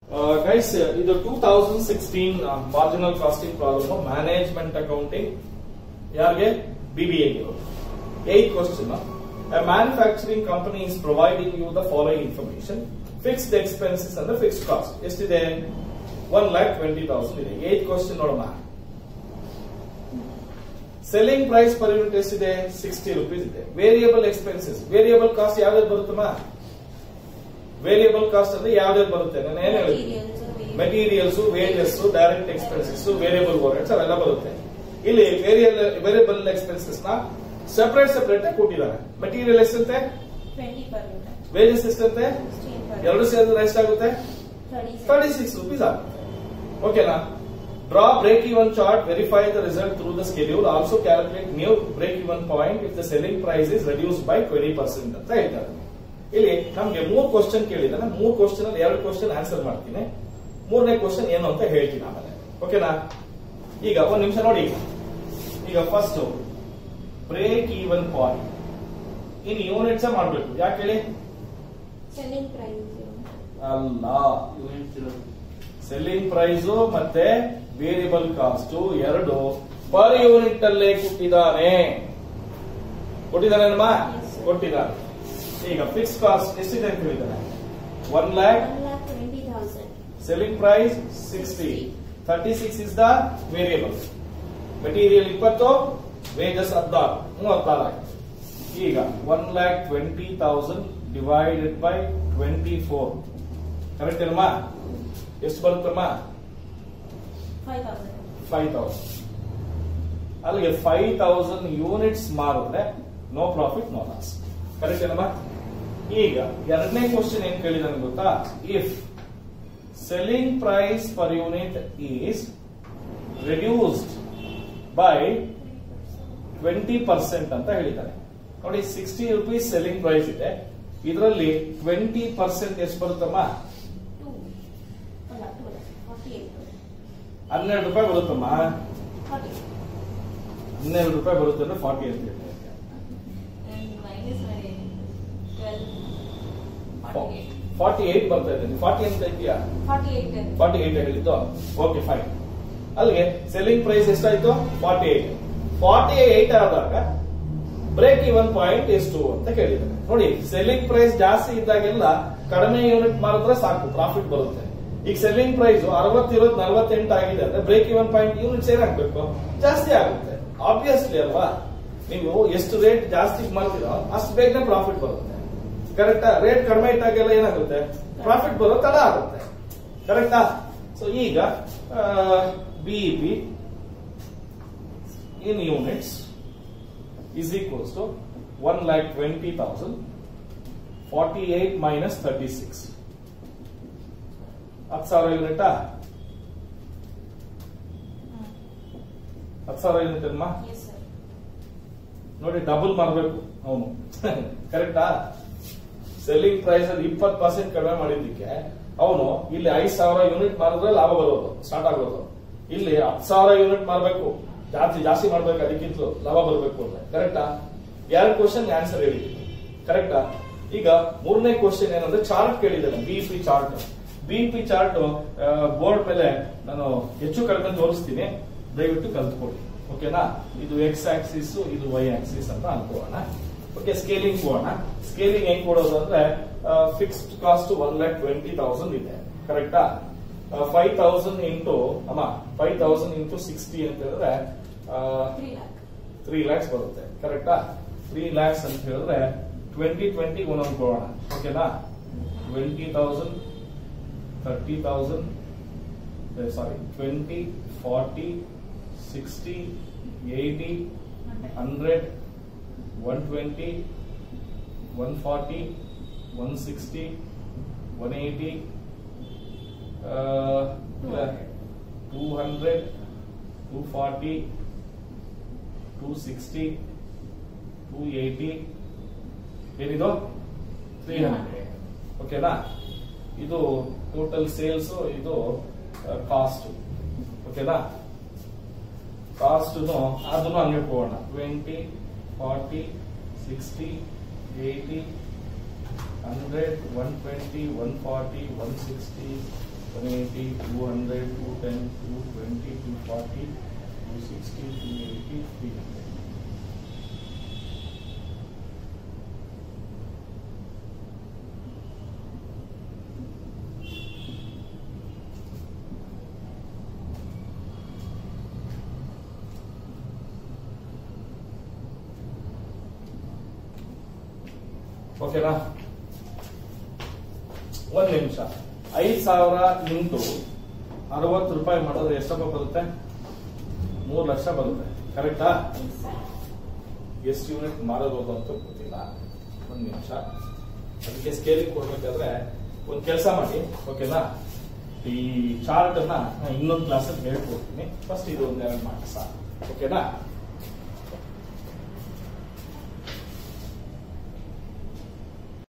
Guys ಇದು two thousand sixteen marginal costing problem management accounting ಯಾರಿಗೆ BBA eight question A manufacturing company is providing you the following information. Fixed expenses and the fixed cost. ಎಷ್ಟಿದೆ one lakh twenty thousand ಇದೆ eight question ನೋಡೋಣ selling price per unit ಎಷ್ಟಿದೆ sixty rupees ಇದೆ variable expenses variable cost ಯಾವ್ದು ಬರುತ್ತಮ್ಮ variable cost ಅಂದ್ರೆ ಯಾವ್ದು ಬರುತ್ತೆ ನಾನು ಏನ್ ಹೇಳಿದ್ದೀನಿ materials wages direct expenses variable overheads ಅವೆಲ್ಲ ಬರುತ್ತೆ ಇಲ್ಲಿ ವೇರಿಯಲ್ ವೇರಿಯಬಲ್ ಎಕ್ಸ್ಪೆನ್ಸಸ್ ನ ಸೆಪರೇಟ್ ಸೆಪರೇಟ್ ಕೊಟ್ಟಿದ್ದಾರೆ ಮೆಟೀರಿಯಲ್ ಎಷ್ಟಂತೆ ಟ್ವೆಂಟಿ ಪರ್ ಯೂನಿಟ್ ವೇಜಸ್ ಎಷ್ಟಂತೆ ಸಿಕ್ಸ್ಟೀನ್ ಪರ್ ಎರಡು ಸೇರಿದ್ರೆ ಎಷ್ಟಾಗುತ್ತೆ ಥರ್ಟಿ ತರ್ಟಿ ಸಿಕ್ಸ್ ರುಪೀಸ್ ಆಗುತ್ತೆ ಓಕೆನಾ draw break even chart verify the result through the schedule also calculate new break even point if the selling price is reduce by twenty percent ಅಂತ ಹೇಳ್ತಾರೆ ಇಲ್ಲಿ ನಮ್ಗೆ ಮೂರ್ ಕ್ವಶನ್ ಕೇಳಿದಾನೆ ಮೂರ್ ಕ್ವಶನ್ ಅಲ್ಲಿ ಎರಡು ಕ್ವಶನ್ ಆನ್ಸರ್ ಮಾಡ್ತೀನಿ ಮೂರನೇ ಕ್ವಶನ್ ಏನು ಅಂತ ಹೇಳ್ತೀನಿ ಆಮೇಲೆ ಓಕೆನಾ ಈಗ ಒಂದ್ ನಿಮಿಷ ನೋಡಿ ಈಗ first break even point in units ಮಾಡ್ಬೇಕು ಯಾಕೆ ಹೇಳಿ ಸೆಲ್ಲಿಂಗ್ ಪ್ರೈಸ್ ಅಲ್ಲ ಸೆಲ್ಲಿಂಗ್ ಪ್ರೈಸ್ ಮತ್ತೆ ವೇರಿಯಬಲ್ ಕಾಸ್ಟ್ ಎರಡು ಪರ್ ಯೂನಿಟ್ ಅಲ್ಲೇ ಕೊಟ್ಟಿದ್ದಾನೆ ಕೊಟ್ಟಿದ್ದಾನೆ ನಮ್ಮ Yes, sir. ಕೊಟ್ಟಿದ್ದಾನೆ ಈಗ ಫಿಕ್ಸ್ ಕಾಸ್ಟ್ ಎಷ್ಟಿದೆ ಅಂತ ಹೇಳಿದ್ದಾನೆ one lakh one lakh twenty thousand selling price sixty thirty six is the variable material ಇಪ್ಪತ್ತು ವೇಜಸ್ ಹದಿನಾರು ಮೂವತ್ತಾರು ಆಯ್ತು ಈಗ one lakh twenty thousand divided by twenty four correct ಏನಮ್ಮ ಎಷ್ಟು ಬರುತ್ತಮ್ಮ ಫೈವ್ ತೌಸಂಡ್ ಫೈವ್ ತೌಸಂಡ್ ಅಲ್ಲಿಗೆ ಫೈವ್ ತೌಸಂಡ್ ಯೂನಿಟ್ಸ್ ಮಾರಿದ್ರೆ no profit no loss correct ಏನಮ್ಮ ಈಗ ಎರಡನೇ ಕ್ವಶನ್ ಏನ್ ಕೇಳಿದಾನೆ ಗೊತ್ತಾ if selling price per unit is reduced by twenty percent ಅಂತ ಹೇಳಿದ್ದಾರೆ ನೋಡಿ ಸಿಕ್ಸ್ಟಿ ರುಪೀಸ್ ಸೆಲ್ಲಿಂಗ್ ಪ್ರೈಸ್ ಇದೆ ಇದರಲ್ಲಿ ಟ್ವೆಂಟಿ ಪರ್ಸೆಂಟ್ ಎಷ್ಟು ಬರುತ್ತಮ್ಮ ಟೂ ಅಲ್ಲ ಟೂ ಫಾರ್ಟಿ ಏಟ್ ಹನ್ನೆರಡು ರೂಪಾಯಿ ಬರುತ್ತಮ್ಮ ಫಾರ್ಟಿ ಹನ್ನೆರಡು ರೂಪಾಯಿ ಬರುತ್ತೆ ಅಂದ್ರೆ ಫಾರ್ಟಿ ಅಂತ ಹೇಳ್ತಾರೆ minus twelve forty eight forty eight ಬರ್ತಾ ಇದೆ ಫಾರ್ಟಿ ಅಂತ ಇದೆಯಾ ಫಾರ್ಟಿ ಏಟ್ ಫಾರ್ಟಿ ಏಟ್ ಹೇಳಿದ್ದು ಓಕೆ ಫೈನ್ ಅಲ್ಲಿಗೆ ಸೆಲ್ಲಿಂಗ್ ಪ್ರೈಸ್ ಎಷ್ಟಾಯ್ತು ಫಾರ್ಟಿ ಏಟ್ ಫಾರ್ಟಿ ಏಟ್ ಆದಾಗ ಬ್ರೇಕ್ ಇವನ್ ಪಾಯಿಂಟ್ ಎಷ್ಟು ಅಂತ ಕೇಳಿದ್ದಾರೆ ನೋಡಿ ಸೆಲ್ಲಿಂಗ್ ಪ್ರೈಸ್ ಜಾಸ್ತಿ ಇದ್ದಾಗೆಲ್ಲ ಕಡಿಮೆ ಯೂನಿಟ್ ಮಾರಿದ್ರೆ ಸಾಕು ಪ್ರಾಫಿಟ್ ಬರುತ್ತೆ ಈಗ ಸೆಲ್ಲಿಂಗ್ ಪ್ರೈಸ್ ಅರವತ್ತಿರೋದು ನಲವತ್ತೆಂಟು ಆಗಿದೆ ಅಂದ್ರೆ ಬ್ರೇಕ್ ಇವನ್ ಪಾಯಿಂಟ್ ಯೂನಿಟ್ಸ್ ಏನಾಗ್ಬೇಕು ಜಾಸ್ತಿ ಆಗುತ್ತೆ ಆಬ್ವಿಯಸ್ಲಿ ಅಲ್ವಾ ನೀವು ಎಷ್ಟು ರೇಟ್ ಜಾಸ್ತಿ ಮಾಡ್ತೀರೋ ಅಷ್ಟು ಬೇಗನೆ ಪ್ರಾಫಿಟ್ ಬರುತ್ತೆ ಕರೆಕ್ಟಾ ರೇಟ್ ಕಡಿಮೆ ಇದ್ದಾಗೆಲ್ಲ ಏನಾಗುತ್ತೆ ಪ್ರಾಫಿಟ್ ಬರೋ ತಡ ಆಗುತ್ತೆ ಕರೆಕ್ಟಾ ಸೊ ಈಗ BEP in units is equals to 1 lakh 20,000 48 minus 36 ಹತ್ತು ಸಾವಿರ ಯೂನಿಟ್ ಹತ್ತು ಸಾವಿರ ಯೂನಿಟ್ ಅಮ್ಮ ಎಸ್ ಸರ್ ನೋಡಿ ಡಬಲ್ ಮಾಡಬೇಕು ಅವನು ಕರೆಕ್ಟಾ ಸೆಲ್ಲಿಂಗ್ ಪ್ರೈಸ್ ಅಲ್ಲಿ ಇಪ್ಪತ್ತು ಪರ್ಸೆಂಟ್ ಕಡಿಮೆ ಮಾಡಿದ್ದಕ್ಕೆ ಅವನು ಇಲ್ಲಿ ಐದ್ ಸಾವಿರ ಯೂನಿಟ್ ಮಾರಿದ್ರೆ ಲಾಭ ಬರೋದು ಸ್ಟಾರ್ಟ್ ಆಗೋದು ಇಲ್ಲಿ ಹತ್ತು ಸಾವಿರ ಯೂನಿಟ್ ಮಾರಬೇಕು ಜಾಸ್ತಿ ಜಾಸ್ತಿ ಮಾಡ್ಬೇಕು ಅದಕ್ಕಿಂತಲೂ ಲಾಭ ಬರಬೇಕು ಅಂದ್ರೆ ಕರೆಕ್ಟಾ ಎರಡು ಕ್ವಶನ್ ಆನ್ಸರ್ ಹೇಳಿದ್ದೀನಿ ಕರೆಕ್ಟಾ ಈಗ ಮೂರನೇ ಕ್ವಶನ್ ಏನಂದ್ರೆ ಚಾರ್ಟ್ ಕೇಳಿದ್ದಾನೆ BP chart BP chart board ಮೇಲೆ ನಾನು ಹೆಚ್ಚು ಕಡಿಮೆ ತೋರಿಸ್ತೀನಿ ದಯವಿಟ್ಟು ಕಲ್ತ್ಕೊಳ್ಳಿ ಓಕೆನಾ ಇದು ಎಕ್ಸ್ ಆಕ್ಸಿಸ್ ಇದು ವೈ ಆಕ್ಸಿಸ್ ಅಂತ ಅನ್ಕೋಣ ಓಕೆ ಸ್ಕೇಲಿಂಗ್ ಕೊಡೋಣ ಸ್ಕೇಲಿಂಗ್ ಹೆಂಗ್ ಕೊಡೋದು ಅಂದ್ರೆ fixed cost one lakh twenty thousand ಇದೆ ಕರೆಕ್ಟಾ ಫೈವ್ ತೌಸಂಡ್ ಇಂಟು ಅಮ್ಮ ಫೈವ್ ತೌಸಂಡ್ ಇಂಟು ಸಿಕ್ಸ್ಟಿ ಅಂತ ಹೇಳಿದ್ರೆ ತ್ರೀ ಲ್ಯಾಕ್ ತ್ರೀ ಲ್ಯಾಕ್ಸ್ ಬರುತ್ತೆ ಕರೆಕ್ಟಾ ತ್ರೀ ಲ್ಯಾಕ್ಸ್ ಅಂತ ಹೇಳಿದ್ರೆ ಟ್ವೆಂಟಿ ಟ್ವೆಂಟಿ ಒಂದೊಂದು ಕೊಡೋಣ ಓಕೆನಾ twenty thousand thirty thousand sorry twenty forty sixty eighty hundred one twenty one forty one sixty one eighty two hundred two forty two sixty two eighty ಏನಿದು three hundred ಓಕೆನಾ ಇದು total sales ಇದು cost ಓಕೆನಾ cost ಅದನ್ನು ಹಂಗೆ ಹೋಗೋಣ twenty forty sixty eighty hundred one twenty one forty one sixty one eighty two hundred two ten two twenty two forty two sixty two eighty three hundred ಓಕೆನಾ ಒಂದ್ ನಿಮಿಷ ಐದ್ ಸಾವಿರ ಇಂಟು ಅರವತ್ತು ರೂಪಾಯಿ ಮಾಡಿದ್ರೆ ಎಷ್ಟಪ್ಪ ಬರುತ್ತೆ ಮೂರು ಲಕ್ಷ ಬರುತ್ತೆ ಕರೆಕ್ಟಾ ಎಷ್ಟು ಯೂನಿಟ್ ಮಾರಬಹುದು ಅಂತ ಗೊತ್ತಿಲ್ಲ ಒಂದ್ ನಿಮಿಷ ಅದಕ್ಕೆ ಸ್ಕೇಲಿಂಗ್ ಕೊಡ್ಬೇಕಾದ್ರೆ ಒಂದ್ ಕೆಲಸ ಮಾಡಿ ಓಕೆನಾ ಈ ಚಾರ್ಟ್ ಅನ್ನ ನಾನು ಇನ್ನೊಂದು ಕ್ಲಾಸಲ್ಲಿ ಹೇಳ್ಕೊಡ್ತೀನಿ ಫಸ್ಟ್ ಇದು ಒಂದೆರಡು ಮಾಡಿ ಸಾಕು ಓಕೆನಾ